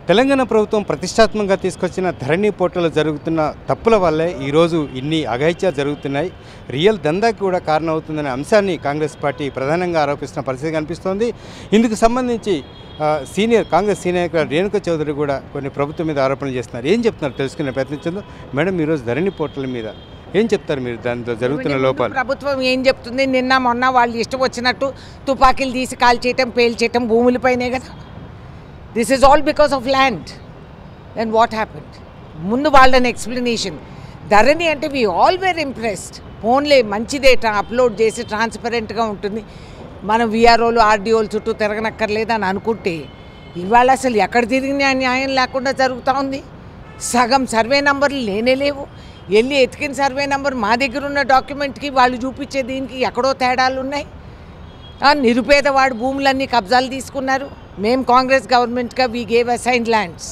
తెలంగాణ ప్రభుత్వం ప్రతిష్టాత్మకంగా తీసుకొచ్చిన ధరణి పోర్టల్ జరుగుతున్న తప్పుల వల్లే ఈరోజు ఇన్ని అఘాయిత్యాలు జరుగుతున్నాయి రియల్ దందాకి కూడా కారణమవుతుందనే అంశాన్ని కాంగ్రెస్ పార్టీ ప్రధానంగా ఆరోపిస్తున్న పరిస్థితి కనిపిస్తోంది ఇందుకు సంబంధించి ఆ, సీనియర్ కాంగ్రెస్ సీనియర్ నాయకులు రేణుక చౌదరి కూడా కొన్ని ప్రభుత్వం మీద ఆరోపణలు చేస్తున్నారు ఏం చెప్తున్నారు తెలుసుకునే ప్రయత్నించదు మేడం ఈరోజు ధరణి పోర్టల్ మీద ఏం చెప్తారు మీరు దాంట్లో జరుగుతున్న ముందు లోపాలు ప్రభుత్వం ఏం చెప్తుంది నిన్న మొన్న వాళ్ళు ఇష్టం వచ్చినట్టు తుపాకీలు తీసి కాల్ చేయటం పేల్చేయటం భూములపైనే కదా this is all because of land then what happened ముందు వాళ్ళని ఎక్స్ప్లెనేషన్ ధరణి అంటే వీ ఆల్ వేర్ ఇంప్రెస్డ్ ఫోన్లే మంచిదే అప్లోడ్ చేసి ట్రాన్స్పరెంట్గా ఉంటుంది మనం విఆర్ఓలు ఆర్డీఓలు చుట్టూ తిరగనక్కర్లేదు అని అనుకుంటే ఇవాళ అసలు ఎక్కడ తిరిగినా న్యాయం లేకుండా జరుగుతూ ఉంది సగం సర్వే నంబర్లు లేనే లేవు వెళ్ళి ఎతికిన సర్వే నంబర్ మా దగ్గర ఉన్న డాక్యుమెంట్కి వాళ్ళు చూపించే దీనికి ఎక్కడో తేడాలు ఉన్నాయి ఆ, నిరుపేదవాడు భూములన్నీ కబ్జాలు తీసుకున్నారు మేము కాంగ్రెస్ గవర్నమెంట్గా వీ గేవ్ అసైన్ ల్యాండ్స్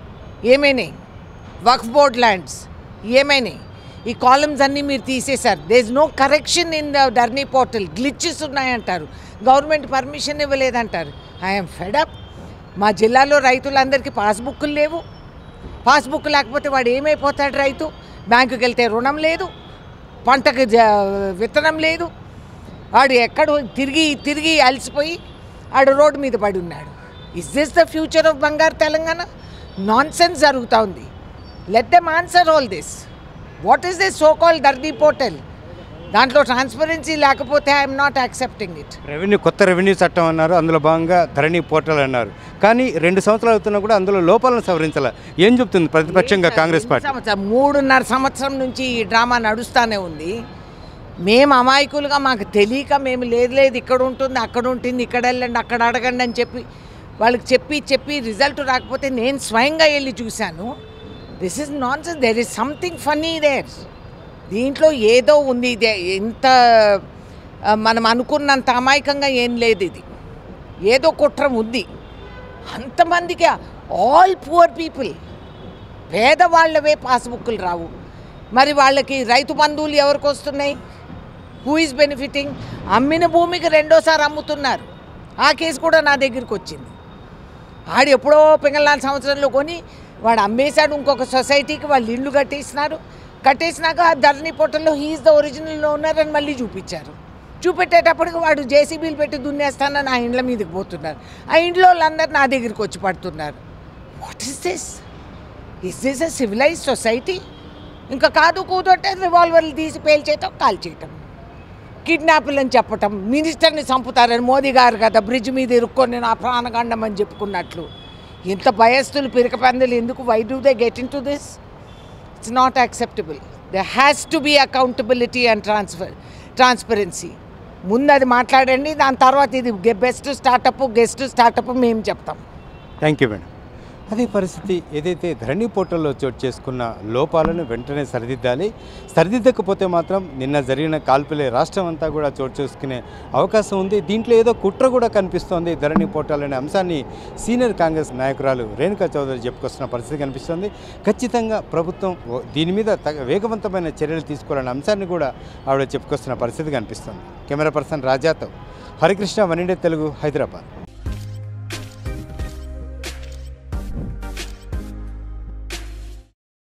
ఏమైనాయి వక్ఫ్ బోర్డ్ ల్యాండ్స్ ఏమైనాయి ఈ కాలమ్స్ అన్నీ మీరు తీసేశారు they is no correction in the Dharani portal glitches ఉన్నాయంటారు గవర్నమెంట్ పర్మిషన్ ఇవ్వలేదంటారు ఐఎమ్ ఫెడప్ మా జిల్లాలో రైతులందరికీ పాస్బుక్లు లేవు పాస్బుక్ లేకపోతే వాడు ఏమైపోతాడు రైతు బ్యాంకుకి వెళ్తే రుణం లేదు పంటకు జ- విత్తనం లేదు వాడు ఎక్కడో తిరిగి తిరిగి అలసిపోయి ఆడు రోడ్డు మీద పడి ఉన్నాడు is this the future of బంగారు తెలంగాణ నాన్ సెన్స్ జరుగుతూ ఉంది let them answer all this what is this so call Dharani portal దాంట్లో ట్రాన్స్పరెన్సీ లేకపోతే I'm not accepting it revenue కొత్త రెవెన్యూ చట్టం అన్నారు అందులో భాగంగా ధరణి పోర్టల్ అన్నారు కానీ రెండు సంవత్సరాలు అవుతున్నా కూడా అందులో లోపాలను సవరించాల ఏం చెప్తుంది ప్రతిపక్షంగా కాంగ్రెస్ పార్టీ సంవత్సరం మూడున్నర సంవత్సరం నుంచి ఈ డ్రామా నడుస్తూనే ఉంది మేము అమాయకులుగా మాకు తెలియక మేము లేదు లేదు ఇక్కడ ఉంటుంది అక్కడ ఉంటుంది ఇక్కడ వెళ్ళండి అక్కడ అడగండి అని చెప్పి వాళ్ళకి చెప్పి చెప్పి రిజల్ట్ రాకపోతే నేను స్వయంగా వెళ్ళి చూశాను this is nonsense there is something funny there దీంట్లో ఏదో ఉంది ఇదే ఎంత ఆ, మనం అనుకున్నంత అమాయకంగా ఏం లేదు ఇది ఏదో కుట్రం ఉంది అంతమందికి ఆల్ పువర్ పీపుల్ పేదవాళ్ళవే పాస్బుక్లు రావు మరి వాళ్ళకి రైతు బంధువులు ఎవరికి వస్తున్నాయి హూ ఈజ్ బెనిఫిటింగ్ అమ్మిన భూమికి రెండోసారి అమ్ముతున్నారు ఆ కేసు కూడా నా దగ్గరికి వచ్చింది ఆడు ఎప్పుడో పింగళాల సంవత్సరంలో కొని వాడు అమ్మేశాడు ఇంకొక సొసైటీకి వాళ్ళు ఇల్లు కట్టేసినారు కట్టేసినాక ఆ ధరణి పొట్టలో హీఈస్ ద ఒరిజినల్ ఓనర్ అని మళ్ళీ చూపించారు చూపెట్టేటప్పటికి వాడు జేసీబీలు పెట్టి దున్నేస్తానని ఆ ఇండ్ల మీదకి పోతున్నారు ఆ ఇంట్లో వాళ్ళందరూ నా దగ్గరికి వచ్చి పడుతున్నారు what is this is this a civilize society ఇంకా కాదు కూతుంటే రివాల్వర్లు తీసి పేల్చేయటం కాల్ చేయటం కిడ్నాపులు అని చెప్పటం మినిస్టర్ని చంపుతారని మోదీ గారు కదా బ్రిడ్జ్ మీద ఇరుక్కొని నా ప్రాణగండం అని చెప్పుకున్నట్లు ఇంత భయస్తులు పిరకపందులు ఎందుకు why do they get into this it's not acceptable they has to be accountability and transfer transparency ముందు అది మాట్లాడండి దాని తర్వాత ఇది బెస్ట్ స్టార్టప్ గెస్ట్ స్టార్టప్ మేము చెప్తాం థ్యాంక్ యూ మేడం అదే పరిస్థితి ఏదైతే ధరణి పోర్టల్లో చోటు చేసుకున్న లోపాలను వెంటనే సరిదిద్దాలి సరిదిద్దకపోతే మాత్రం నిన్న జరిగిన కాల్పులే రాష్ట్రం అంతా కూడా చోటు చేసుకునే అవకాశం ఉంది దీంట్లో ఏదో కుట్ర కూడా కనిపిస్తోంది ధరణి పోర్టల్ అనే అంశాన్ని సీనియర్ కాంగ్రెస్ నాయకురాలు రేణుకా చౌదరి చెప్పుకొస్తున్న పరిస్థితి కనిపిస్తుంది ఖచ్చితంగా ప్రభుత్వం ఓ- దీని మీద తగ వేగవంతమైన చర్యలు తీసుకోవాలనే అంశాన్ని కూడా ఆవిడ చెప్పుకొస్తున్న పరిస్థితి కనిపిస్తుంది కెమెరా పర్సన్ రాజాతో హరికృష్ణ వన్ ఇండియా తెలుగు హైదరాబాద్